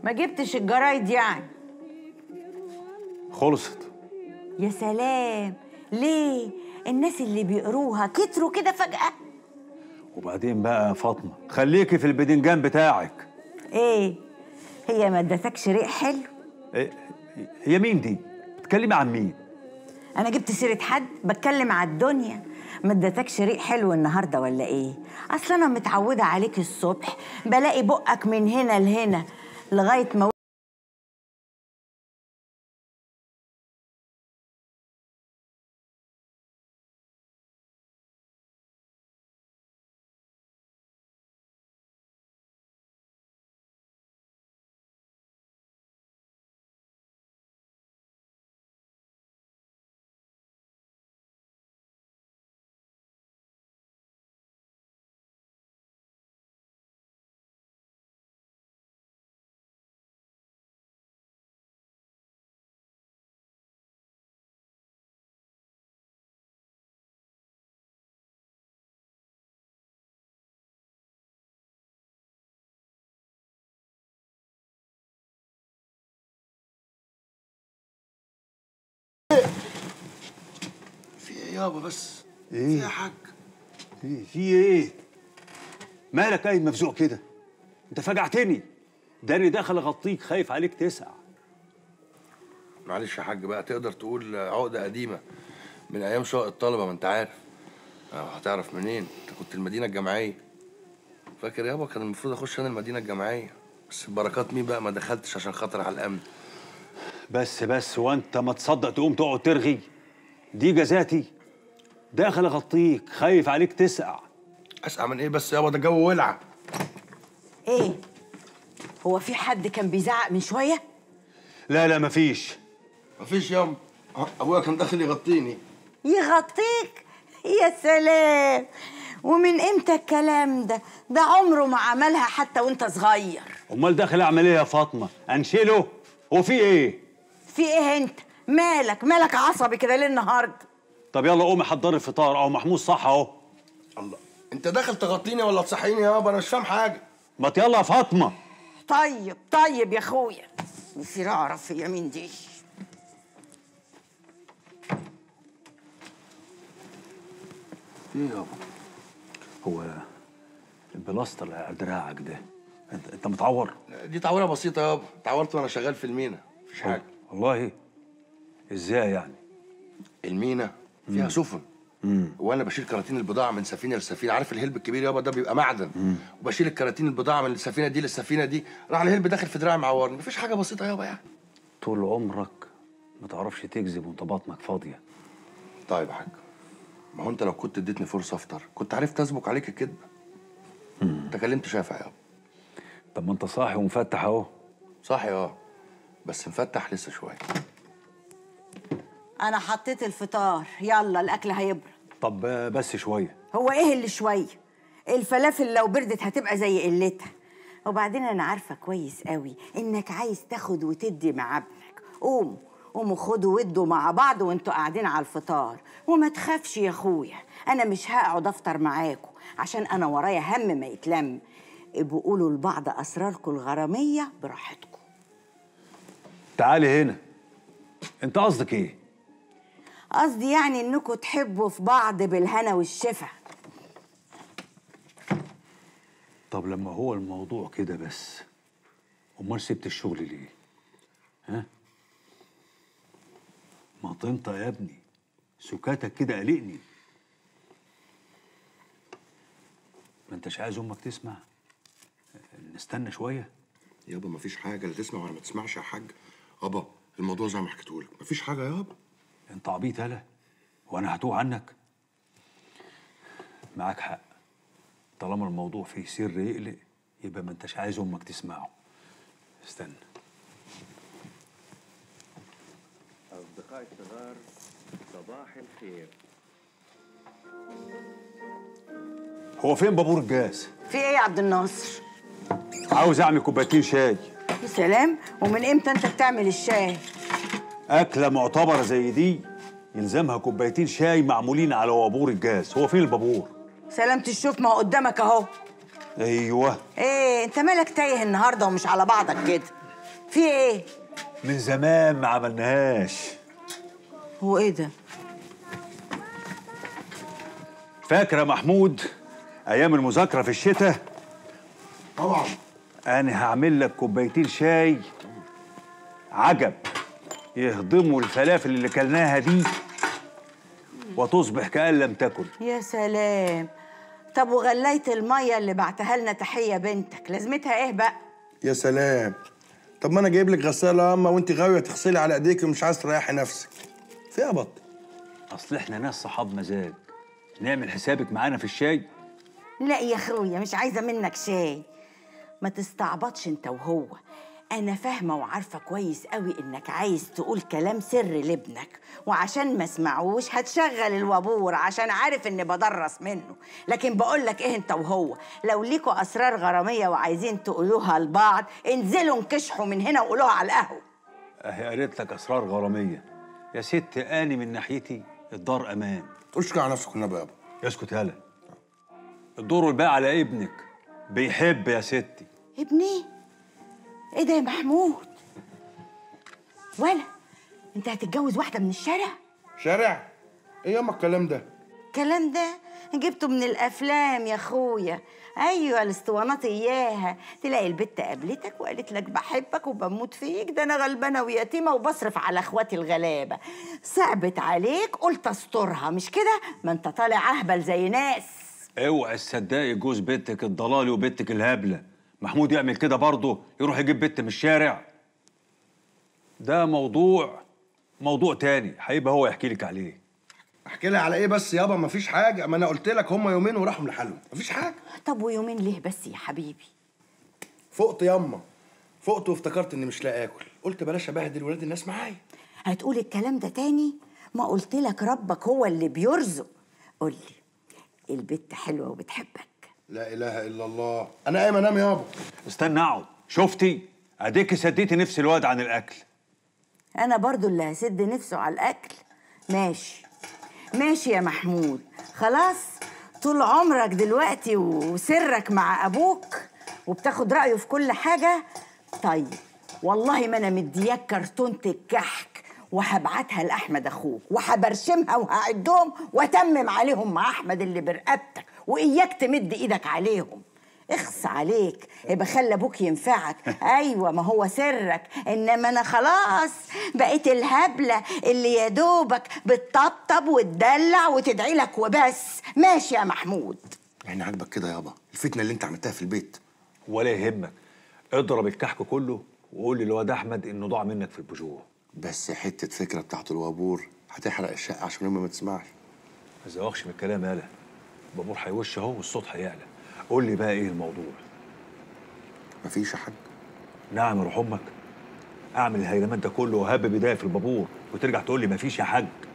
ما جبتش الجرايد يعني خلصت يا سلام ليه الناس اللي بيقروها كتروا كده فجأة وبعدين بقى يا فاطمه خليكي في البدنجان بتاعك ايه هي ما ادتكش ريق حلو إيه هي مين دي بتكلمي عن مين انا جبت سيرة حد بتكلم على الدنيا ما ادتكش ريق حلو النهارده ولا ايه اصل انا متعوده عليك الصبح بلاقي بقك من هنا لهنا لغايه ما في ايه يابا بس إيه؟ في يا حاج في في ايه مالك قايد مفزوع كده انت فجعتني داني داخل اغطيك خايف عليك تسع معلش يا حاج بقى تقدر تقول عقده قديمه من ايام شقق الطلبه ما انت عارف اه هتعرف منين انت كنت المدينه الجامعيه فاكر يابا كان المفروض اخش انا المدينه الجامعيه بس بركات مين بقى ما دخلتش عشان خاطر على الامن بس بس وانت ما تصدق تقوم تقعد ترغي دي جزاتي داخل اغطيك خايف عليك تسقع اسقع من ايه بس يابا ده جو ولع ايه هو في حد كان بيزعق من شويه لا لا مفيش مفيش يابا اه، ابويا كان داخل يغطيني يغطيك يا سلام ومن امتى الكلام ده ده عمره ما عملها حتى وانت صغير امال داخل اعمل ايه يا فاطمه انشله هو في ايه في ايه انت مالك مالك عصبي كده ليه النهارده طب يلا قومي حضري الفطار اهو محمود صح اهو الله انت داخل تغطيني ولا تصحيني يابا انا مش فاهم حاجه ما يلا يا فاطمه طيب طيب يا اخويا نسير اعرف هي مين دي ايه يابا هو البلاستر اللي على دراعك ده انت انت متعور دي تعويره بسيطه يابا اتعورت وانا شغال في المينا مفيش حاجه والله ازاي يعني المينا فيها سفن وانا بشيل كراتين البضاعه من سفينه لسفينه عارف الهلب الكبير يابا ده بيبقى معدن وبشيل الكراتين البضاعه من السفينه دي للسفينه دي راح الهلب داخل في دراعي معورني مفيش حاجه بسيطه يابا يعني طول عمرك ما تعرفش تكذب وانت بطنك فاضيه طيب يا حاج ما هو انت لو كنت اديتني فرصه افطر كنت عرفت اسبق عليك الكذبه انت كلمت شافع يابا طب ما انت صاحي ومفتح اهو صاحي اه بس مفتح لسه شويه انا حطيت الفطار يلا الاكل هيبرد طب بس شويه هو ايه اللي شويه الفلافل لو بردت هتبقى زي قلتها وبعدين انا عارفه كويس قوي انك عايز تاخد وتدي مع ابنك قوم قوموا خدوا ودوا مع بعض وانتوا قاعدين على الفطار وما تخافش يا اخويا انا مش هقعد افطر معاكم عشان انا ورايا هم ما يتلم ابقوا قولوا لبعض اسراركم الغراميه براحتكم تعالي هنا انت قصدك ايه قصدي يعني انكم تحبوا في بعض بالهنا والشفا طب لما هو الموضوع كده بس امال سبت الشغل ليه ها ما طنطا يا ابني سكاتك كده قلقني ما انتش عايز امك تسمع نستنى شويه يابا مفيش حاجه لا تسمع ولا ما تسمعش يا حاج ابا الموضوع زي ما حكيتهولك مفيش حاجه يابا انت عبيط هلا وانا هتوه عنك معاك حق طالما الموضوع فيه سر يقلق يبقى ما انتش عايز امك تسمعه استنى أصدقائي الصغار صباح الخير هو فين بابور الجاز في ايه يا عبد الناصر عاوز اعمل كوبايتين شاي يا سلام ومن امتى انت بتعمل الشاي اكله معتبره زي دي يلزمها كوبايتين شاي معمولين على وابور الجاز هو فين البابور سلامة الشوف ما هو قدامك اهو ايوه ايه انت مالك تايه النهارده ومش على بعضك كده في ايه من زمان ما عملناهاش هو ايه ده فاكر يا محمود ايام المذاكره في الشتاء طبعا انا هعمل لك كوبايتين شاي عجب يهضموا الفلافل اللي كلناها دي وتصبح كأن لم تكن يا سلام طب وغلية المية اللي بعتها لنا تحية بنتك لازمتها ايه بقى يا سلام طب ما انا جايب لك غساله اما وانت غاويه تغسلي على ايديك ومش عايز تريحي نفسك فيها بط اصل احنا ناس صحاب مزاج نعمل حسابك معانا في الشاي لا يا اخويا مش عايزة منك شاي ما تستعبطش انت وهو انا فاهمة وعارفة كويس قوي انك عايز تقول كلام سر لابنك وعشان ما اسمعوش هتشغل الوابور عشان عارف اني بدرس منه لكن بقول لك ايه انت وهو لو ليكوا اسرار غرامية وعايزين تقولوها لبعض انزلوا انكشحوا من هنا وقولوها على القهوة اهي قالت لك اسرار غراميه يا ست اني من ناحيتي الدار امان تقولش كده على نفسك والنبي يابا اسكت هلا الدور الباقي على ابنك بيحب يا ستي ابني ايه ده يا محمود ولا انت هتتجوز واحدة من الشارع شارع ايه ياما الكلام ده الكلام ده جبته من الافلام يا اخويا ايوه الاسطوانات اياها تلاقي البت قابلتك وقالت لك بحبك وبموت فيك ده انا غلبانه ويتيمه وبصرف على اخواتي الغلابه صعبت عليك قلت استرها مش كده ما انت طالع اهبل زي ناس اوعي تصدقي جوز بنتك الضلالي وبنتك الهبله محمود يعمل كده برضه يروح يجيب بنت من الشارع ده موضوع موضوع تاني هيبقى هو يحكي لك عليه احكي لها على ايه بس يابا مفيش حاجه ما انا قلت لك هما يومين وراحوا لحالهم مفيش حاجه طب ويومين ليه بس يا حبيبي فقت ياما فقت وافتكرت اني مش لاقي اكل قلت بلاش ابهدل ولاد الناس معايا هتقول الكلام ده تاني ما قلت لك ربك هو اللي بيرزق قول لي البت حلوه وبتحبك لا اله الا الله انا قايم انام يابا استنى اقعد شفتي اديكي سديتي نفس الواد عن الاكل انا برضو اللي هسد نفسه على الاكل ماشي ماشي يا محمود خلاص طول عمرك دلوقتي وسرك مع ابوك وبتاخد رايه في كل حاجه طيب والله ما انا مدياك كرتونه الكحك وهبعتها لاحمد اخوك وهبرشمها وهعدهم واتمم عليهم مع احمد اللي برقبتك واياك تمد ايدك عليهم اخص عليك يبقى خلي ابوك ينفعك ايوه ما هو سرك انما انا خلاص بقيت الهبله اللي يا دوبك بتطبطب وتدلع وتدعي لك وبس ماشي يا محمود يعني عاجبك كده يابا الفتنه اللي انت عملتها في البيت ولا يهمك اضرب الكحك كله وقول للواد احمد انه ضاع منك في البجوع بس حته فكره بتاعت الوابور هتحرق الشقه عشان امي ما تسمعش ما تزوقش من الكلام يالا بابور هيوش اهو والصوت هيعلى قول لي بقى ايه الموضوع مفيش يا حاج نعم يا روح امك اعمل الهيلمان ده كله وهب بدايه في البابور وترجع تقول لي مفيش يا حاج